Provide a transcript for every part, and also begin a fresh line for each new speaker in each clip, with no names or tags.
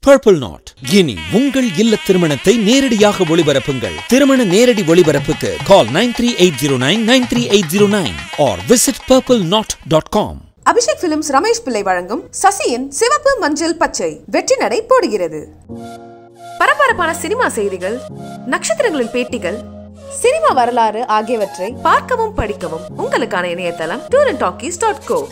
Purple not இனி உங்கள் இல்ல திருமணத்தை நேரடியாக ஒளிபரப்புங்கள் திருமண நேரடி ஒளிபரப்புக்கு call nine three eight zero nine nine three eight zero nine or visit purple not dot com
Abhishek Films Ramesh Pillai வழங்கும் சசியின் சிவப்பு மஞ்சள் பச்சை வெற்றி நடை போடுகிறது பரபரப்பான சினிமா செய்திகள் நட்சத்திரங்களின் பேட்டிகள் சினிமா வரலாறு ஆகியவற்றை பார்க்கவும் படிக்கவும் உங்களுக்கான இணையதளம் Touring Talkies dot co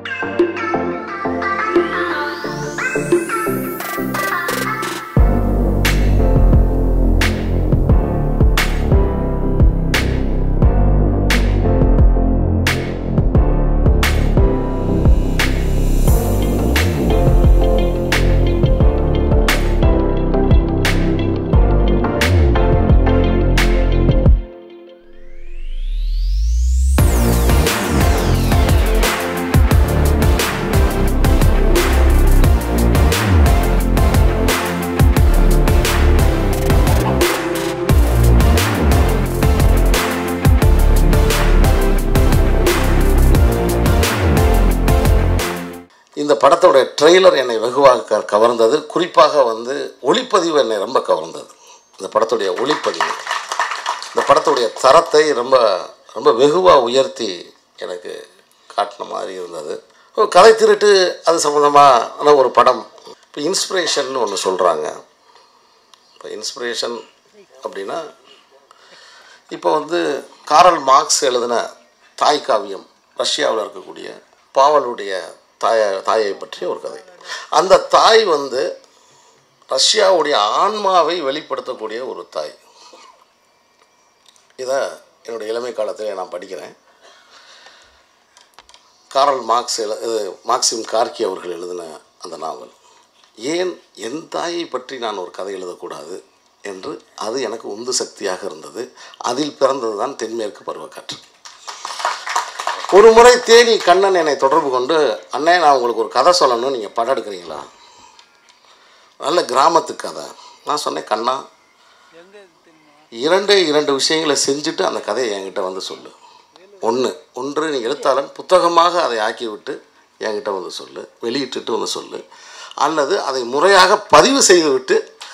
இந்த படத்தோட ட்ரெய்லர் என்னை வெகுவாக க- கவர்ந்தது குறிப்பாக வந்து ஒளிப்பதிவு என்னை ரொம்ப கவர்ந்தது இந்த படத்துடைய ஒளிப்பதிவு இந்த படத்துடைய தரத்தை ரொம்ப ரொம்ப வெகுவாக உயர்த்தி எனக்கு காட்டின மாதிரி இருந்தது ஒரு கதை திருட்டு அது சம்மந்தமான ஒரு படம் இப்போ இன்ஸ்பிரேஷன் ஒன்று சொல்கிறாங்க இப்போ இன்ஸ்பிரேஷன் அப்படின்னா இப்போ வந்து காரல் மார்க்ஸ் எழுதின தாய் காவியம் ரஷ்யாவில் இருக்கக்கூடிய பாவலுடைய தாய தாயை பற்றிய ஒரு கதை அந்த தாய் வந்து ரஷ்யாவுடைய ஆன்மாவை வெளிப்படுத்தக்கூடிய ஒரு தாய் இதை என்னுடைய இளமை காலத்தில் நான் படிக்கிறேன் காரல் மார்க்ஸ் எழு இது மார்க்சிம் கார்கி அவர்கள் எழுதின அந்த நாவல் ஏன் என் தாயை பற்றி நான் ஒரு கதை எழுதக்கூடாது என்று அது எனக்கு உந்து சக்தியாக இருந்தது அதில் பிறந்தது தான் தென்மேற்கு பருவக்காற்று ஒரு முறை தேனி கண்ணன் என்னை தொடர்பு கொண்டு அண்ணே நான் உங்களுக்கு ஒரு கதை சொல்லணும் நீங்கள் படம் எடுக்கிறீங்களா நல்ல கிராமத்து கதை நான் சொன்னேன் கண்ணா இரண்டே இரண்டு விஷயங்களை செஞ்சுட்டு அந்த கதையை என்கிட்ட வந்து சொல்லு ஒன்று ஒன்று நீ எழுத்தாளன் புத்தகமாக அதை ஆக்கிவிட்டு என்கிட்ட வந்து சொல்லு வெளியிட்டுட்டு வந்து சொல்லு அல்லது அதை முறையாக பதிவு செய்துவிட்டு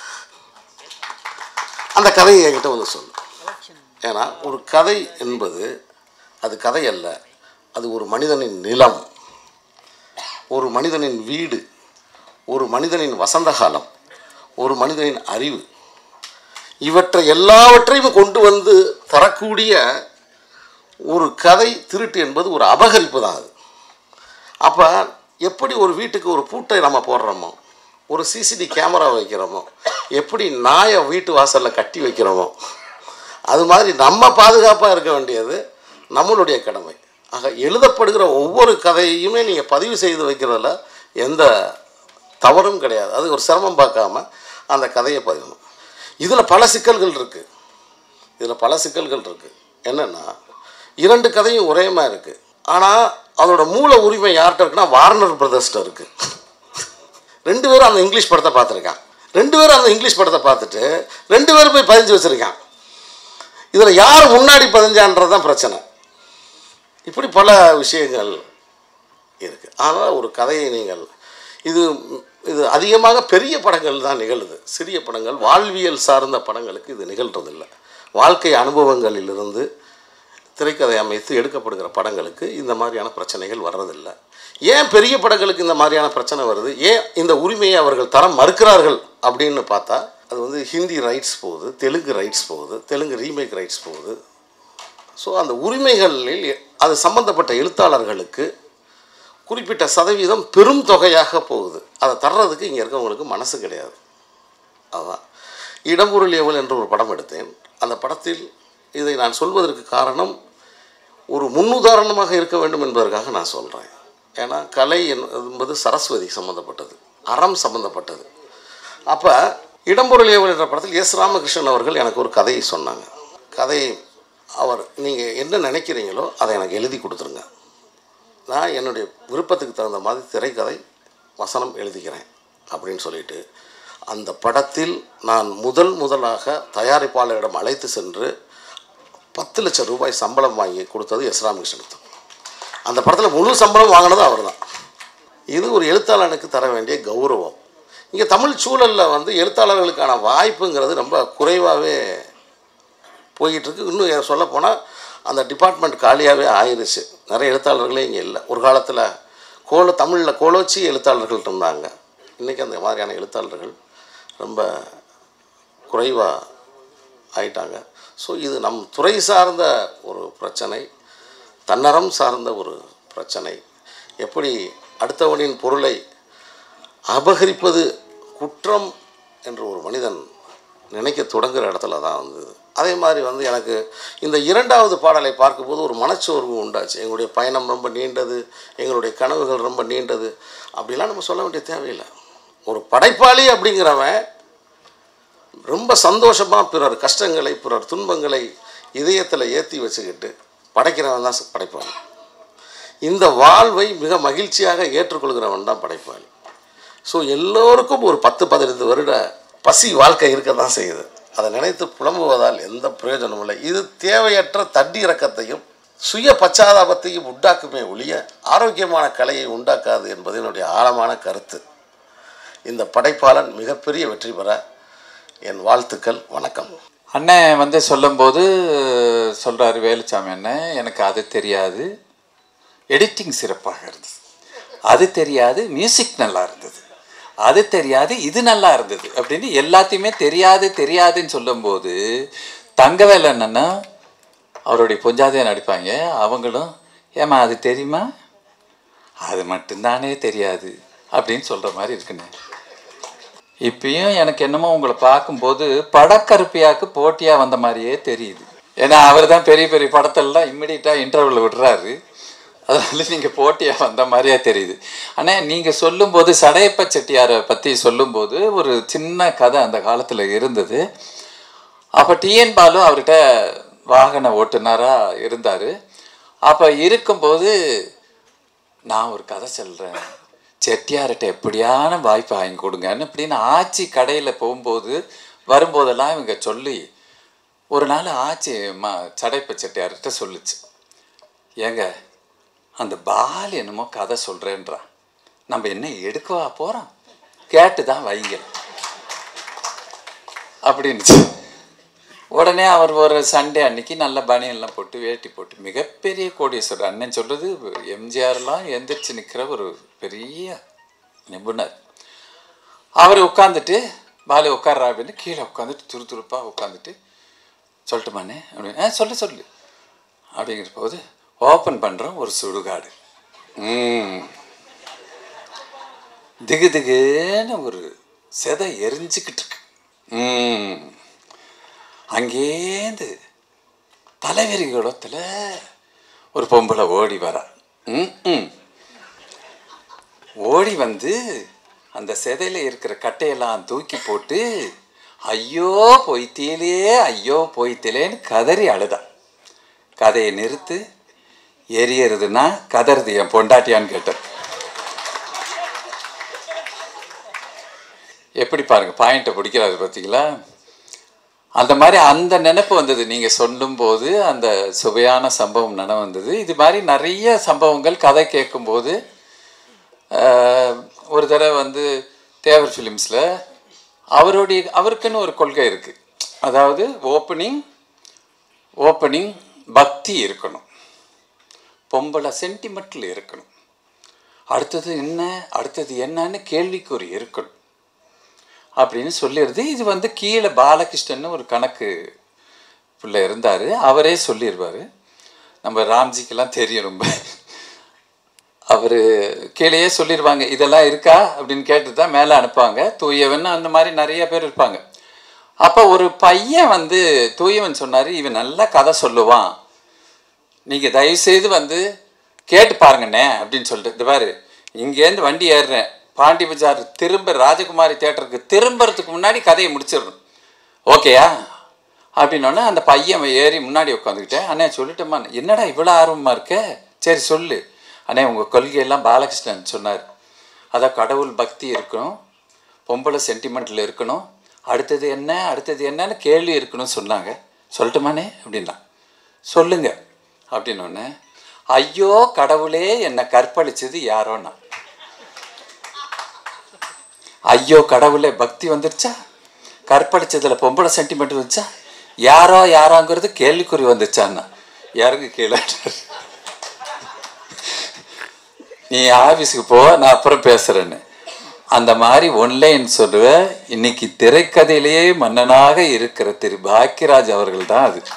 அந்த கதையை என்கிட்ட வந்து சொல்லு ஏன்னா ஒரு கதை என்பது அது கதை அல்ல அது ஒரு மனிதனின் நிலம் ஒரு மனிதனின் வீடு ஒரு மனிதனின் வசந்த காலம் ஒரு மனிதனின் அறிவு இவற்றை எல்லாவற்றையும் கொண்டு வந்து தரக்கூடிய ஒரு கதை திருட்டு என்பது ஒரு அபகரிப்பு தான் அது அப்போ எப்படி ஒரு வீட்டுக்கு ஒரு பூட்டை நம்ம போடுறோமோ ஒரு சிசிடி கேமரா வைக்கிறோமோ எப்படி நாயை வீட்டு வாசலில் கட்டி வைக்கிறோமோ அது மாதிரி நம்ம பாதுகாப்பாக இருக்க வேண்டியது நம்மளுடைய கடமை ஆக எழுதப்படுகிற ஒவ்வொரு கதையுமே நீங்கள் பதிவு செய்து வைக்கிறதுல எந்த தவறும் கிடையாது அது ஒரு சிரமம் பார்க்காம அந்த கதையை பதியணும் இதில் பல சிக்கல்கள் இருக்குது இதில் பல சிக்கல்கள் இருக்குது என்னென்னா இரண்டு கதையும் ஒரே மாதிரி இருக்குது ஆனால் அதோட மூல உரிமை யார்கிட்ட இருக்குன்னா வார்னர் பிரதர்ஸ்ட்ட இருக்குது ரெண்டு பேரும் அந்த இங்கிலீஷ் படத்தை பார்த்துருக்கான் ரெண்டு பேரும் அந்த இங்கிலீஷ் படத்தை பார்த்துட்டு ரெண்டு பேரும் போய் பதிஞ்சு வச்சுருக்கான் இதில் யார் முன்னாடி பதிஞ்சான்றது தான் பிரச்சனை இப்படி பல விஷயங்கள் இருக்குது ஆனால் ஒரு கதையை நீங்கள் இது இது அதிகமாக பெரிய படங்கள் தான் நிகழுது சிறிய படங்கள் வாழ்வியல் சார்ந்த படங்களுக்கு இது நிகழ்றதில்லை வாழ்க்கை அனுபவங்களிலிருந்து திரைக்கதை அமைத்து எடுக்கப்படுகிற படங்களுக்கு இந்த மாதிரியான பிரச்சனைகள் வர்றதில்லை ஏன் பெரிய படங்களுக்கு இந்த மாதிரியான பிரச்சனை வருது ஏன் இந்த உரிமையை அவர்கள் தர மறுக்கிறார்கள் அப்படின்னு பார்த்தா அது வந்து ஹிந்தி ரைட்ஸ் போகுது தெலுங்கு ரைட்ஸ் போகுது தெலுங்கு ரீமேக் ரைட்ஸ் போகுது ஸோ அந்த உரிமைகளில் அது சம்பந்தப்பட்ட எழுத்தாளர்களுக்கு குறிப்பிட்ட சதவீதம் பெரும் தொகையாக போகுது அதை தர்றதுக்கு இங்கே இருக்கவங்களுக்கு மனசு கிடையாது அதுதான் இடம்பொருள் ஏவல் என்ற ஒரு படம் எடுத்தேன் அந்த படத்தில் இதை நான் சொல்வதற்கு காரணம் ஒரு முன்னுதாரணமாக இருக்க வேண்டும் என்பதற்காக நான் சொல்கிறேன் ஏன்னா கலை என்பது சரஸ்வதி சம்மந்தப்பட்டது அறம் சம்மந்தப்பட்டது அப்போ இடம்பொருள் ஏவல் என்ற படத்தில் எஸ் ராமகிருஷ்ணன் அவர்கள் எனக்கு ஒரு கதையை சொன்னாங்க கதையை அவர் நீங்கள் என்ன நினைக்கிறீங்களோ அதை எனக்கு எழுதி கொடுத்துருங்க நான் என்னுடைய விருப்பத்துக்கு தகுந்த மாதிரி திரைக்கதை வசனம் எழுதிக்கிறேன் அப்படின்னு சொல்லிட்டு அந்த படத்தில் நான் முதல் முதலாக தயாரிப்பாளரிடம் அழைத்து சென்று பத்து லட்சம் ரூபாய் சம்பளம் வாங்கி கொடுத்தது எஸ் ராமகிருஷ்ணன் அந்த படத்தில் முழு சம்பளம் வாங்கினது அவர் தான் இது ஒரு எழுத்தாளனுக்கு தர வேண்டிய கௌரவம் இங்கே தமிழ் சூழலில் வந்து எழுத்தாளர்களுக்கான வாய்ப்புங்கிறது ரொம்ப குறைவாகவே போயிட்டுருக்கு இன்னும் சொல்லப்போனால் அந்த டிபார்ட்மெண்ட் காலியாகவே ஆயிடுச்சு நிறைய எழுத்தாளர்களே இங்கே இல்லை ஒரு காலத்தில் கோல தமிழில் கோலோச்சி எழுத்தாளர்கள் இருந்தாங்க இன்றைக்கி அந்த மாதிரியான எழுத்தாளர்கள் ரொம்ப குறைவாக ஆயிட்டாங்க ஸோ இது நம் துறை சார்ந்த ஒரு பிரச்சனை தன்னறம் சார்ந்த ஒரு பிரச்சனை எப்படி அடுத்தவனின் பொருளை அபகரிப்பது குற்றம் என்று ஒரு மனிதன் நினைக்க தொடங்குற இடத்துல தான் வந்தது அதே மாதிரி வந்து எனக்கு இந்த இரண்டாவது பாடலை பார்க்கும்போது ஒரு மனச்சோர்வு உண்டாச்சு எங்களுடைய பயணம் ரொம்ப நீண்டது எங்களுடைய கனவுகள் ரொம்ப நீண்டது அப்படிலாம் நம்ம சொல்ல வேண்டிய தேவையில்லை ஒரு படைப்பாளி அப்படிங்கிறவன் ரொம்ப சந்தோஷமாக பிறர் கஷ்டங்களை பிறர் துன்பங்களை இதயத்தில் ஏற்றி வச்சுக்கிட்டு படைக்கிறவன் தான் படைப்பாளி இந்த வாழ்வை மிக மகிழ்ச்சியாக ஏற்றுக்கொள்கிறவன் தான் படைப்பாளி ஸோ எல்லோருக்கும் ஒரு பத்து பதினைந்து வருட பசி வாழ்க்கை இருக்க தான் செய்யுது அதை நினைத்து புலம்புவதால் எந்த பிரயோஜனமும் இல்லை இது தேவையற்ற தட்டி இறக்கத்தையும் சுய பச்சாதாபத்தையும் உண்டாக்குமே ஒழிய ஆரோக்கியமான கலையை உண்டாக்காது என்பது என்னுடைய ஆழமான கருத்து இந்த படைப்பாளன் மிகப்பெரிய வெற்றி பெற என் வாழ்த்துக்கள் வணக்கம்
அண்ணன் வந்து சொல்லும்போது சொல்கிறாரு வேலுச்சாமி அண்ணன் எனக்கு அது தெரியாது எடிட்டிங் சிறப்பாக இருந்தது அது தெரியாது மியூசிக் நல்லா இருந்தது அது தெரியாது இது நல்லா இருந்தது அப்படின்னு எல்லாத்தையுமே தெரியாது தெரியாதுன்னு சொல்லும்போது தங்கவேல் அண்ணன்னா அவருடைய பொஞ்சாதையை நடிப்பாங்க அவங்களும் ஏம்மா அது தெரியுமா அது மட்டும்தானே தெரியாது அப்படின்னு சொல்கிற மாதிரி இருக்குண்ணே இப்பயும் எனக்கு என்னமோ உங்களை பார்க்கும்போது படக்கருப்பியாக்கு போட்டியாக வந்த மாதிரியே தெரியுது ஏன்னா அவர் தான் பெரிய பெரிய படத்தெல்லாம் இம்மிடியட்டாக இன்டர்வியூவில் விடுறாரு அதனால நீங்கள் போட்டியாக வந்த மாதிரியே தெரியுது ஆனால் நீங்கள் சொல்லும்போது சடையப்ப செட்டியாரை பற்றி சொல்லும்போது ஒரு சின்ன கதை அந்த காலத்தில் இருந்தது அப்போ டிஎன் பாலு அவர்கிட்ட வாகன ஓட்டுநராக இருந்தார் அப்போ இருக்கும்போது நான் ஒரு கதை சொல்கிறேன் செட்டியார்கிட்ட எப்படியான வாய்ப்பு வாங்கி கொடுங்கன்னு இப்படின்னு ஆச்சி கடையில் போகும்போது வரும்போதெல்லாம் இவங்க சொல்லி ஒரு நாள் ஆச்சி மா சடைப்ப செட்டியார்கிட்ட சொல்லுச்சு ஏங்க அந்த பால் என்னமோ கதை சொல்கிறேன்றான் நம்ம என்ன எடுக்கவா போகிறோம் கேட்டு தான் வைங்க அப்படின்னுச்சு உடனே அவர் ஒரு சண்டே அன்னைக்கு நல்ல பனியெல்லாம் போட்டு வேட்டி போட்டு மிகப்பெரிய கோடீஸ்வரர் அண்ணன் சொல்கிறது எம்ஜிஆர்லாம் எந்திரிச்சு நிற்கிற ஒரு பெரிய நிபுணர் அவர் உட்காந்துட்டு பாலு உட்கார்றா அப்படின்னு கீழே உட்காந்துட்டு துரு துருப்பாக உட்காந்துட்டு சொல்லட்டுமாண்ணே அப்படின்னு ஆ சொல்லு சொல்லு அப்படிங்கிற போது ஓப்பன் பண்ணுறோம் ஒரு சுடுகாடு ம் திகு திகுன்னு ஒரு செதை எரிஞ்சுக்கிட்டு இருக்கு ம் அங்கேருந்து தலைவரி குளத்தில் ஒரு பொம்பளை ஓடி வரா ம் ம் ஓடி வந்து அந்த செதையில் இருக்கிற கட்டையெல்லாம் தூக்கி போட்டு ஐயோ பொய்த்தியலே ஐயோ பொய்த்தியலேன்னு கதறி அழுதா கதையை நிறுத்து எரியறதுன்னா கதறது என் பொண்டாட்டியான்னு கேட்டேன் எப்படி பாருங்க பாயிண்ட்டை பிடிக்கிறாரு பார்த்தீங்களா அந்த மாதிரி அந்த நினைப்பு வந்தது நீங்கள் சொல்லும்போது அந்த சுவையான சம்பவம் நினைவு வந்தது இது மாதிரி நிறைய சம்பவங்கள் கதை கேட்கும்போது ஆஹ், ஒரு தடவை வந்து தேவர் ஃபிலிம்ஸில் அவருடைய அவருக்குன்னு ஒரு கொள்கை இருக்குது அதாவது ஓப்பனிங் ஓப்பனிங் பக்தி இருக்கணும் பொம்பளை சென்டிமெண்ட்டில் இருக்கணும் அடுத்தது என்ன அடுத்தது என்னன்னு கேள்விக்குறி இருக்கணும் அப்படின்னு சொல்லிடுது இது வந்து கீழே பாலகிருஷ்ணன் ஒரு கணக்கு பிள்ளை இருந்தார் அவரே சொல்லிடுவார் நம்ம ராம்ஜிக்கெல்லாம் தெரியும் ரொம்ப அவர் கீழேயே சொல்லிடுவாங்க இதெல்லாம் இருக்கா அப்படின்னு கேட்டு தான் மேலே அனுப்புவாங்க தூயவன் அந்த மாதிரி நிறைய பேர் இருப்பாங்க அப்போ ஒரு பையன் வந்து தூயவன் சொன்னார் இவன் நல்லா கதை சொல்லுவான் நீங்கள் தயவுசெய்து வந்து கேட்டு பாருங்கண்ணே அப்படின்னு சொல்லிட்டு இந்த பாரு இங்கேருந்து வண்டி ஏறுறேன் பாண்டி பஜார் திரும்ப ராஜகுமாரி தேட்டருக்கு திரும்புறதுக்கு முன்னாடி கதையை முடிச்சிடணும் ஓகேயா அப்படின்னோடனே அந்த பையன் ஏறி முன்னாடி உட்காந்துக்கிட்டேன் அண்ணே சொல்லட்டுமா என்னடா இவ்வளோ ஆர்வமாக இருக்க சரி சொல்லு அண்ணே உங்கள் கொள்கையெல்லாம் பாலகிருஷ்ணன் சொன்னார் அதான் கடவுள் பக்தி இருக்கணும் பொம்பளை சென்டிமெண்ட்டில் இருக்கணும் அடுத்தது என்ன அடுத்தது என்னன்னு கேள்வி இருக்கணும்னு சொன்னாங்க சொல்லட்டுமாண்ணே அப்படின்னா சொல்லுங்க அப்படின்னோடனே ஐயோ கடவுளே என்னை கற்பழிச்சது யாரோன்னா ஐயோ கடவுளே பக்தி வந்துருச்சா கற்பழிச்சதுல பொம்பளை சென்டிமெண்ட் வந்துச்சா யாரோ யாரோங்கிறது கேள்விக்குறி வந்துச்சான்னா யாருக்கு கீழே நீ ஆஃபீஸுக்கு போ நான் அப்புறம் பேசுகிறேன்னு அந்த மாதிரி ஒன்லைன் சொல்லுவேன் இன்னைக்கு திரைக்கதையிலேயே மன்னனாக இருக்கிற திரு பாக்கியராஜ் அவர்கள் தான் அது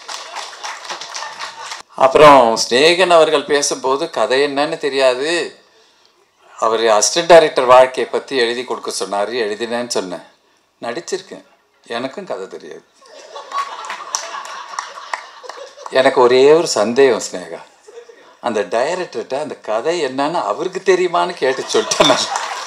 அப்புறம் ஸ்நேகன் அவர்கள் பேசும்போது கதை என்னன்னு தெரியாது அவர் அசிஸ்டன்ட் டைரக்டர் வாழ்க்கையை பற்றி எழுதி கொடுக்க சொன்னார் எழுதினேன்னு சொன்னேன் நடிச்சிருக்கேன் எனக்கும் கதை தெரியாது எனக்கு ஒரே ஒரு சந்தேகம் ஸ்னேகா அந்த டைரக்டர்கிட்ட அந்த கதை என்னன்னு அவருக்கு தெரியுமான்னு கேட்டு சொல்லிட்டேன் நான்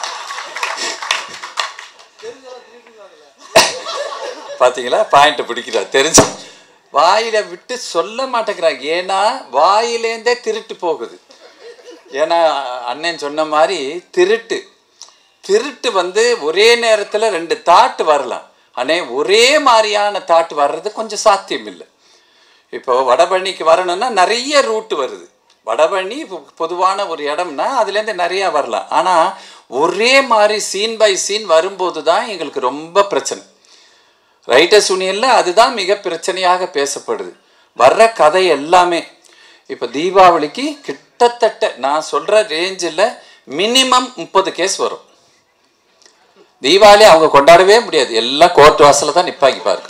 பார்த்தீங்களா பாயிண்ட் பிடிக்கிறா தெரிஞ்சு வாயில விட்டு சொல்ல மாட்டேங்கிறாங்க ஏன்னா வாயிலேருந்தே திருட்டு போகுது ஏன்னா அண்ணன் சொன்ன மாதிரி திருட்டு திருட்டு வந்து ஒரே நேரத்தில் ரெண்டு தாட்டு வரலாம் ஆனால் ஒரே மாதிரியான தாட்டு வர்றது கொஞ்சம் சாத்தியம் இல்லை இப்போ வடபழனிக்கு வரணும்னா நிறைய ரூட் வருது வடபழனி பொ- பொதுவான ஒரு இடம்னா அதுலேருந்து நிறையா வரலாம் ஆனால் ஒரே மாதிரி சீன் பை சீன் வரும்போது தான் எங்களுக்கு ரொம்ப பிரச்சனை ரைட்டர்ஸ் யூனியனில் அதுதான் மிக பிரச்சனையாக பேசப்படுது வர்ற கதை எல்லாமே இப்போ தீபாவளிக்கு கிட்டத்தட்ட நான் சொல்கிற ரேஞ்சில் மினிமம் முப்பது கேஸ் வரும் தீபாவளி அவங்க கொண்டாடவே முடியாது எல்லாம் கோர்ட் வாசலில் தான் நிப்பாக்கி பாருங்க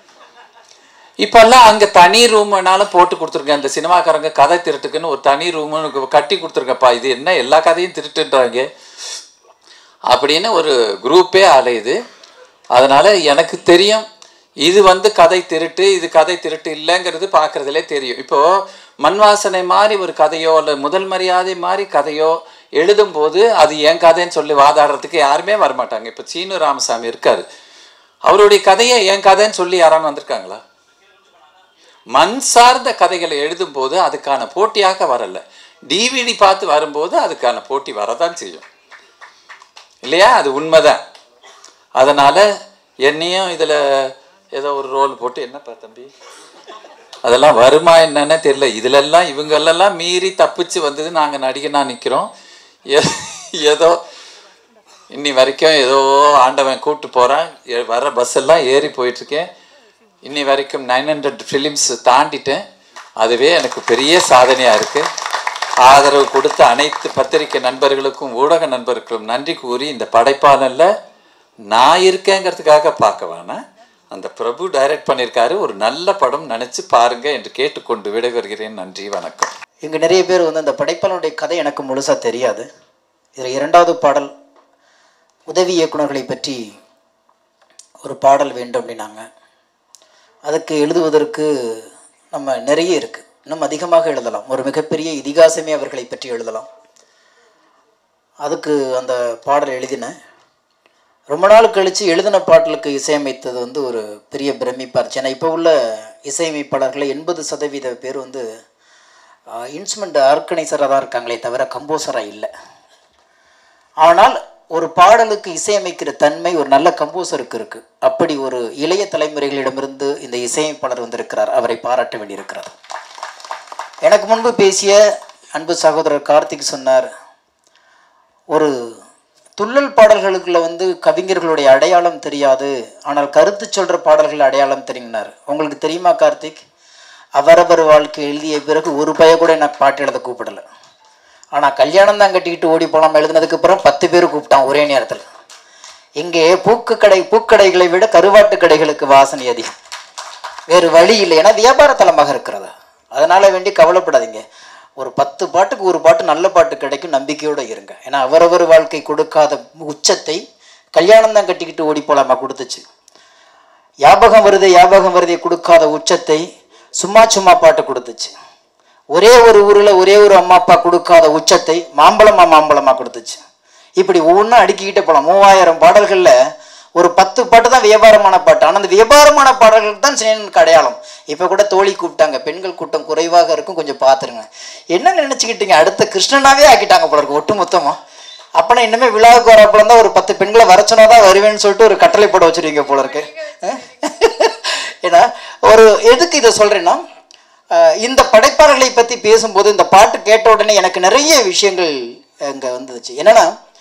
இப்போல்லாம் அங்கே தனி ரூம் வேணாலும் போட்டு கொடுத்துருங்க அந்த சினிமாக்காரங்க கதை திருட்டுக்குன்னு ஒரு தனி ரூம் கட்டி கொடுத்துருங்கப்பா இது என்ன எல்லா கதையும் திருட்டுன்றாங்க அப்படின்னு ஒரு குரூப்பே அலையுது அதனால் எனக்கு தெரியும் இது வந்து கதை திருட்டு இது கதை திருட்டு இல்லைங்கிறது பார்க்குறதுலே தெரியும் இப்போது மண் வாசனை மாதிரி ஒரு கதையோ இல்லை முதல் மரியாதை மாதிரி கதையோ எழுதும்போது அது என் கதைன்னு சொல்லி வாதாடுறதுக்கு யாருமே வரமாட்டாங்க இப்போ சீனு ராமசாமி இருக்கார் அவருடைய கதையை என் கதைன்னு சொல்லி யாரான்னு வந்திருக்காங்களா மண் சார்ந்த கதைகளை எழுதும்போது அதுக்கான போட்டியாக வரல டிவிடி பார்த்து வரும்போது அதுக்கான போட்டி வரதான் செய்யும் இல்லையா அது உண்மைதான் அதனால் என்னையும் இதில் ஏதோ ஒரு ரோல் போட்டு என்னப்பா தம்பி அதெல்லாம் வருமா என்னன்னு தெரியல இதிலெல்லாம் இவங்களெல்லாம் மீறி தப்பிச்சு வந்தது நாங்கள் நடிகனாக நிற்கிறோம் ஏதோ இன்னி வரைக்கும் ஏதோ ஆண்டவன் கூப்பிட்டு போகிறான் வர பஸ் எல்லாம் ஏறி போயிட்டுருக்கேன் இன்னி வரைக்கும் நைன் ஹண்ட்ரட் ஃபிலிம்ஸ் தாண்டிட்டேன் அதுவே எனக்கு பெரிய சாதனையாக இருக்குது ஆதரவு கொடுத்த அனைத்து பத்திரிகை நண்பர்களுக்கும் ஊடக நண்பர்களுக்கும் நன்றி கூறி இந்த படைப்பாளனில் நான் இருக்கேங்கிறதுக்காக பார்க்க வேணாம் அந்த பிரபு டைரக்ட் பண்ணியிருக்காரு ஒரு நல்ல படம் நினச்சி பாருங்க என்று கேட்டுக்கொண்டு விடைபெறுகிறேன் நன்றி வணக்கம்
இங்கே நிறைய பேர் வந்து அந்த படைப்பாளனுடைய கதை எனக்கு முழுசாக தெரியாது இதில் இரண்டாவது பாடல் உதவி இயக்குனர்களை பற்றி ஒரு பாடல் வேண்டும் அப்படின்னாங்க அதுக்கு எழுதுவதற்கு நம்ம நிறைய இருக்குது இன்னும் அதிகமாக எழுதலாம் ஒரு மிகப்பெரிய இதிகாசமே அவர்களை பற்றி எழுதலாம் அதுக்கு அந்த பாடல் எழுதினேன் ரொம்ப நாள் கழித்து எழுதின பாடலுக்கு இசையமைத்தது வந்து ஒரு பெரிய பிரமிப்பாக இருந்துச்சு ஏன்னா இப்போ உள்ள இசையமைப்பாளர்கள் எண்பது சதவீத பேர் வந்து இன்ஸ்ட்ருமெண்ட் ஆர்கனைசராக தான் இருக்காங்களே தவிர கம்போசராக இல்லை ஆனால் ஒரு பாடலுக்கு இசையமைக்கிற தன்மை ஒரு நல்ல கம்போசருக்கு இருக்குது அப்படி ஒரு இளைய தலைமுறைகளிடமிருந்து இந்த இசையமைப்பாளர் வந்திருக்கிறார் அவரை பாராட்ட வேண்டியிருக்கிறார் எனக்கு முன்பு பேசிய அன்பு சகோதரர் கார்த்திக் சொன்னார் ஒரு துள்ளல் பாடல்களுக்குள்ள வந்து கவிஞர்களுடைய அடையாளம் தெரியாது ஆனால் கருத்து சொல்கிற பாடல்கள் அடையாளம் தெரியுங்கனார் உங்களுக்கு தெரியுமா கார்த்திக் அவரவர் வாழ்க்கை எழுதிய பிறகு ஒரு பய கூட எனக்கு பாட்டு எழுத கூப்பிடல ஆனால் கல்யாணம் தான் கட்டிக்கிட்டு ஓடி போகலாம் எழுதுனதுக்கு அப்புறம் பத்து பேர் கூப்பிட்டான் ஒரே நேரத்தில் இங்கே பூக்கு கடை பூக்கடைகளை விட கருவாட்டு கடைகளுக்கு வாசனை அதிகம் வேறு வழி இல்லை ஏன்னா வியாபார தலமாக இருக்கிறதா அதனால வேண்டி கவலைப்படாதீங்க ஒரு பத்து பாட்டுக்கு ஒரு பாட்டு நல்ல பாட்டு கிடைக்கும் நம்பிக்கையோடு இருங்க ஏன்னா அவரவர் வாழ்க்கை கொடுக்காத உச்சத்தை கல்யாணம் தான் கட்டிக்கிட்டு ஓடி போலாமா கொடுத்துச்சு ஞாபகம் வருதே ஞாபகம் வருதே கொடுக்காத உச்சத்தை சும்மா சும்மா பாட்டு கொடுத்துச்சு ஒரே ஒரு ஊரில் ஒரே ஒரு அம்மா அப்பா கொடுக்காத உச்சத்தை மாம்பழமா மாம்பழமா கொடுத்துச்சு இப்படி ஒவ்வொன்றும் அடுக்கிக்கிட்டே போகலாம் மூவாயிரம் பாடல்களில் ஒரு பத்து பாட்டு தான் வியாபாரமான பாட்டு ஆனால் அந்த வியாபாரமான பாடல்கள் தான் சின்னனுக்கு அடையாளம் இப்போ கூட தோழி கூப்பிட்டாங்க பெண்கள் கூட்டம் குறைவாக இருக்கும் கொஞ்சம் பார்த்துருங்க என்ன நினச்சிக்கிட்டீங்க அடுத்த கிருஷ்ணனாவே ஆக்கிட்டாங்க போல இருக்கு ஒட்டு மொத்தமாக அப்போனா இன்னுமே விழாவுக்கு வரப்போ தான் ஒரு பத்து பெண்களை வர சொன்னா தான் வருவேன்னு சொல்லிட்டு ஒரு கட்டளை போட வச்சிருக்கீங்க போல இருக்கு அஹ்? ஏன்னா ஒரு எதுக்கு இதை சொல்கிறேன்னா அஹ், இந்த படைப்பாளர்களை பற்றி பேசும்போது இந்த பாட்டு கேட்ட உடனே எனக்கு நிறைய விஷயங்கள் அங்கே வந்துச்சு என்னன்னா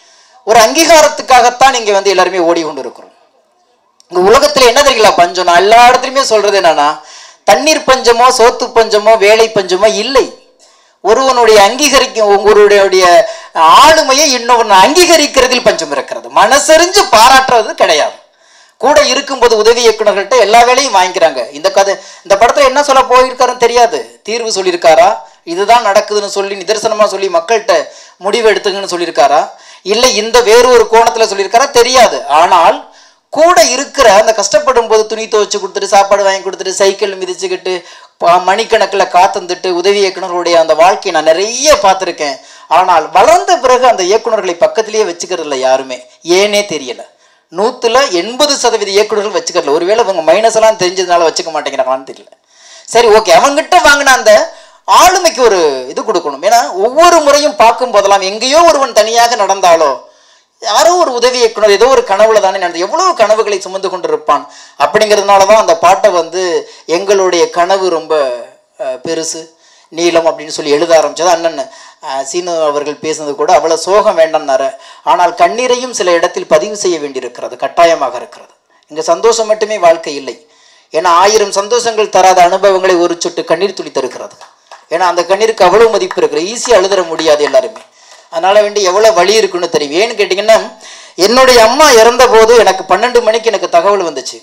ஒரு அங்கீகாரத்துக்காகத்தான் இங்க வந்து எல்லாருமே ஓடி கொண்டு இருக்கிறோம் இந்த உலகத்துல என்ன தெரியுங்களா பஞ்சம் நான் எல்லா இடத்துலயுமே சொல்றது என்னன்னா தண்ணீர் பஞ்சமோ சோத்து பஞ்சமோ வேலை பஞ்சமோ இல்லை ஒருவனுடைய அங்கீகரிக்க ஒருவருடைய ஆளுமையை இன்னொரு அங்கீகரிக்கிறதில் பஞ்சம் இருக்கிறது மனசறிஞ்சு பாராட்டுறது கிடையாது கூட இருக்கும்போது உதவி இயக்குனர்கள்ட்ட எல்லா வேலையும் வாங்கிக்கிறாங்க இந்த கதை இந்த படத்துல என்ன சொல்ல போயிருக்காருன்னு தெரியாது தீர்வு சொல்லியிருக்காரா இதுதான் நடக்குதுன்னு சொல்லி நிதர்சனமா சொல்லி மக்கள்கிட்ட முடிவு எடுத்துங்கன்னு சொல்லியிருக்காரா இல்லை இந்த வேறு ஒரு கோணத்துல சொல்லியிருக்காரா தெரியாது ஆனால் கூட இருக்கிற அந்த கஷ்டப்படும் போது துணி துவைச்சு கொடுத்துட்டு சாப்பாடு வாங்கி கொடுத்துட்டு சைக்கிள் மிதிச்சுக்கிட்டு ப- மணிக்கணக்கில் காத்துந்துட்டு உதவி இயக்குனர்களுடைய அந்த வாழ்க்கையை நான் நிறைய பார்த்துருக்கேன் ஆனால் வளர்ந்த பிறகு அந்த இயக்குனர்களை பக்கத்திலேயே வச்சுக்கிறது இல்லை யாருமே ஏனே தெரியல நூற்றுல எண்பது சதவீத இயக்குனர்கள் வச்சுக்கிறல ஒருவேளை இவங்க மைனஸ் எல்லாம் தெரிஞ்சதுனால வச்சுக்க மாட்டேங்கிறாங்களான்னு தெரியல சரி ஓகே அவங்ககிட்ட வாங்கின அந்த ஆளுமைக்கு ஒரு இது கொடுக்கணும் ஏன்னா ஒவ்வொரு முறையும் பார்க்கும் போதெல்லாம் எங்கேயோ ஒருவன் தனியாக நடந்தாலோ யாரோ ஒரு உதவி இயக்குனர் ஏதோ ஒரு கனவுல தானே நடந்து எவ்வளவு கனவுகளை சுமந்து கொண்டிருப்பான் அப்படிங்கிறதுனால தான் அந்த பாட்டை வந்து எங்களுடைய கனவு ரொம்ப அஹ், பெருசு நீளம் அப்படின்னு சொல்லி எழுத ஆரம்பிச்சது அண்ணன் அஹ், சீனு அவர்கள் பேசுனது கூட அவ்வளோ சோகம் வேண்டாம்னாரு ஆனால் கண்ணீரையும் சில இடத்தில் பதிவு செய்ய வேண்டியிருக்கிறது கட்டாயமாக இருக்கிறது இங்கே சந்தோஷம் மட்டுமே வாழ்க்கை இல்லை ஏன்னா ஆயிரம் சந்தோஷங்கள் தராத அனுபவங்களை ஒரு சொட்டு கண்ணீர் துளி தருகிறது ஏன்னா அந்த கண்ணீருக்கு அவ்வளோ மதிப்பு இருக்குது ஈஸியாக எழுதற முடியாது எல்லாருமே அதனால வேண்டி எவ்வளோ வழி இருக்குன்னு தெரியும் ஏன்னு கேட்டிங்கன்னா என்னுடைய அம்மா இறந்தபோது எனக்கு பன்னெண்டு மணிக்கு எனக்கு தகவல் வந்துச்சு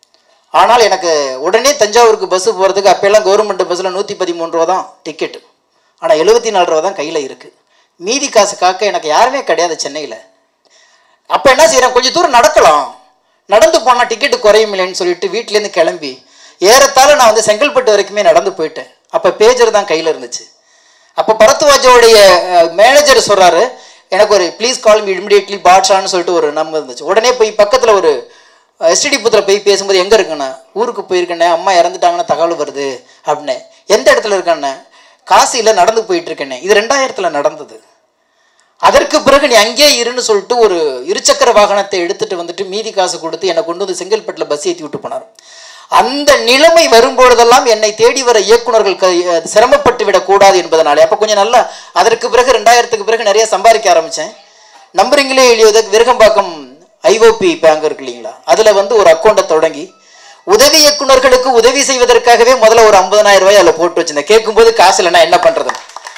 ஆனால் எனக்கு உடனே தஞ்சாவூருக்கு பஸ்ஸு போகிறதுக்கு அப்போல்லாம் கவர்மெண்ட் பஸ்ஸில் நூற்றி பதிமூணு ரூபா தான் டிக்கெட்டு ஆனால் எழுபத்தி நாலு ரூபா தான் கையில் இருக்குது மீதி காசு காக்க எனக்கு யாருமே கிடையாது சென்னையில் அப்போ என்ன செய்கிறேன் கொஞ்சம் தூரம் நடக்கலாம் நடந்து போனால் டிக்கெட்டு குறையும் இல்லைன்னு சொல்லிட்டு வீட்டிலேருந்து கிளம்பி ஏறத்தாழ நான் வந்து செங்கல்பட்டு வரைக்குமே நடந்து போயிட்டேன் அப்போ பேஜர் தான் கையில் இருந்துச்சு அப்போ பரத்வாஜோடைய மேனேஜர் சொல்கிறாரு எனக்கு ஒரு ப்ளீஸ் கால் மீ இமிடியட்லி பாட்ஷான்னு சொல்லிட்டு ஒரு நம்பர் இருந்துச்சு உடனே போய் பக்கத்தில் ஒரு எஸ்டிடி புத்தில் போய் பேசும்போது எங்கே இருக்குண்ணே ஊருக்கு போயிருக்கேண்ணே அம்மா இறந்துட்டாங்கன்னு தகவல் வருது அப்படின்னு எந்த இடத்துல இருக்கண்ணே காசியில் நடந்து போயிட்டு இருக்கேண்ணே இது ரெண்டாயிரத்தில் நடந்தது அதற்கு பிறகு நீ அங்கேயே இருன்னு சொல்லிட்டு ஒரு இருசக்கர வாகனத்தை எடுத்துட்டு வந்துட்டு மீதி காசு கொடுத்து என்னை கொண்டு வந்து செங்கல்பட்டில் பஸ் ஏற்றி விட்டு போனார் அந்த நிலைமை வரும்பொழுதெல்லாம் என்னை தேடி வர இயக்குனர்கள் க- அது சிரமப்பட்டு விடக்கூடாது என்பதனாலே அப்போ கொஞ்சம் நல்லா அதற்கு பிறகு ரெண்டாயிரத்துக்கு பிறகு நிறைய சம்பாதிக்க ஆரம்பித்தேன் நம்புறீங்களே இல்லையோ விருகம்பாக்கம் ஐஓபி பேங்க் இருக்கு இல்லைங்களா அதில் வந்து ஒரு அக்கௌண்ட்டை தொடங்கி உதவி இயக்குனர்களுக்கு உதவி செய்வதற்காகவே முதல்ல ஒரு 50000 ரூபாய் அதில் போட்டு வச்சிருந்தேன் கேட்கும்போது காசு இல்லைன்னா என்ன பண்ணுறது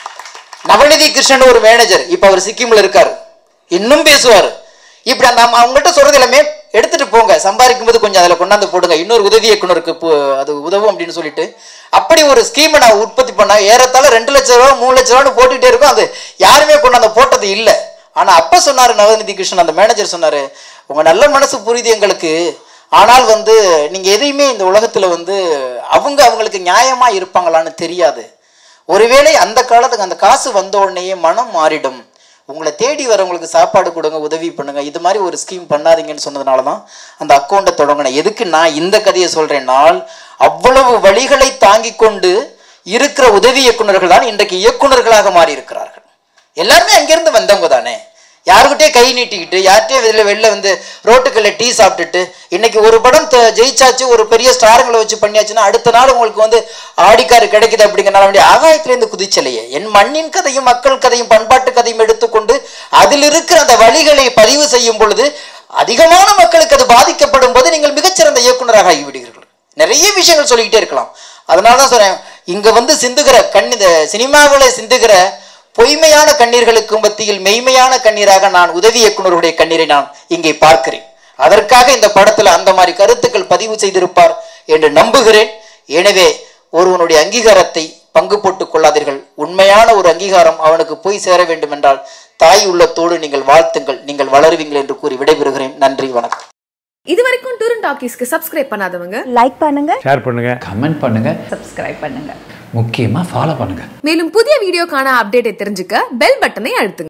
நவநிதி கிருஷ்ணன் ஒரு மேனேஜர் இப்போ அவர் சிக்கிம்ல இருக்காரு இன்னும் பேசுவார் இப்படி அந்த அம்மா- அவங்ககிட்ட சொல்றது எல்லாமே எடுத்துட்டு போங்க சம்பாதிக்கும் போது கொஞ்சம் அதில் கொண்டாந்து போடுங்க இன்னொரு உதவி இயக்குனருக்கு போ- அது உதவும் அப்படின்னு சொல்லிட்டு அப்படி ஒரு ஸ்கீமை நான் உற்பத்தி பண்ண ஏறத்தாழ ரெண்டு லட்ச ரூபா மூணு லட்ச ரூபான்னு போட்டுக்கிட்டே இருக்கும் அது யாருமே கொண்டாந்து போட்டது இல்லை ஆனா அப்ப சொன்னாரு நவநிதி கிருஷ்ணன் அந்த மேனேஜர் சொன்னாரு உங்க நல்ல மனசு புரியுது எங்களுக்கு ஆனால் வந்து நீங்க எதையுமே இந்த உலகத்துல வந்து அவங்க அவங்களுக்கு நியாயமா இருப்பாங்களான்னு தெரியாது ஒருவேளை அந்த காலத்துக்கு அந்த காசு வந்த உடனேயே மனம் மாறிடும் உங்களை தேடி வரவங்களுக்கு சாப்பாடு கொடுங்க உதவி பண்ணுங்க இது மாதிரி ஒரு ஸ்கீம் பண்ணாதீங்கன்னு சொன்னதுனால தான் அந்த அக்கௌண்ட்டை தொடங்கினேன் எதுக்கு நான் இந்த கதையை சொல்றேன்னால் அவ்வளவு வழிகளை தாங்கிக் கொண்டு இருக்கிற உதவி இயக்குனர்கள் தான் இன்றைக்கு இயக்குனர்களாக மாறி இருக்கிறார்கள் எல்லாருமே அங்கிருந்து வந்தவங்க தானே யாருக்கிட்டே கை நீட்டிக்கிட்டு யார்கிட்டயும் வெளில வெளில வந்து ரோட்டுக்குள்ள டீ சாப்பிட்டுட்டு இன்னைக்கு ஒரு படம் த- ஜெயிச்சாச்சு ஒரு பெரிய ஸ்டாருங்களை வச்சு பண்ணியாச்சுன்னா அடுத்த நாள் உங்களுக்கு வந்து ஆடிக்காரு கிடைக்குது அப்படிங்கிறனால வேண்டிய ஆகாயத்திலேருந்து குதிச்சலையே என் மண்ணின் கதையும் மக்கள் கதையும் பண்பாட்டு கதையும் எடுத்துக்கொண்டு அதில் இருக்கிற அந்த வழிகளை பதிவு செய்யும் பொழுது அதிகமான மக்களுக்கு அது பாதிக்கப்படும் போது நீங்கள் மிகச்சிறந்த இயக்குனராக ஆகிவிடுகிறீர்கள் நிறைய விஷயங்கள் சொல்லிக்கிட்டே இருக்கலாம் அதனால தான் சொல்றேன் இங்க வந்து சிந்துகிற கண் இந்த சினிமாவில் சிந்துகிற பொய்மையான கண்ணீர்களுக்கு மத்தியில் மெய்மையான கண்ணீராக நான் உதவி இயக்குனருடைய கண்ணீரை நான் இங்கே பார்க்கிறேன் அதற்காக இந்த படத்துல அந்த மாதிரி கருத்துக்கள் பதிவு செய்திருப்பார் என்று நம்புகிறேன் எனவே ஒருவனுடைய அங்கீகாரத்தை பங்கு போட்டுக் கொள்ளாதீர்கள் உண்மையான ஒரு அங்கீகாரம் அவனுக்கு போய் சேர வேண்டும் என்றால் தாய் உள்ளத்தோடு நீங்கள் வாழ்த்துங்கள் நீங்கள் வளருவீங்கள் என்று கூறி விடைபெறுகிறேன் நன்றி வணக்கம்
இது வரைக்கும் டூரன் டாக்கீஸ்க்கு சப்ஸ்கிரைப் பண்ணாதவங்க
லைக் பண்ணுங்க
ஷேர் பண்ணுங்க
கமெண்ட் பண்ணுங்க
சப்ஸ்கிரைப் பண்ணுங்க
முக்கியமா ஃபாலோ பண்ணுங்க
மேலும் புதிய வீடியோக்கான அப்டேட்டை தெரிஞ்சுக்க பெல் பட்டனை அழுத்துங்க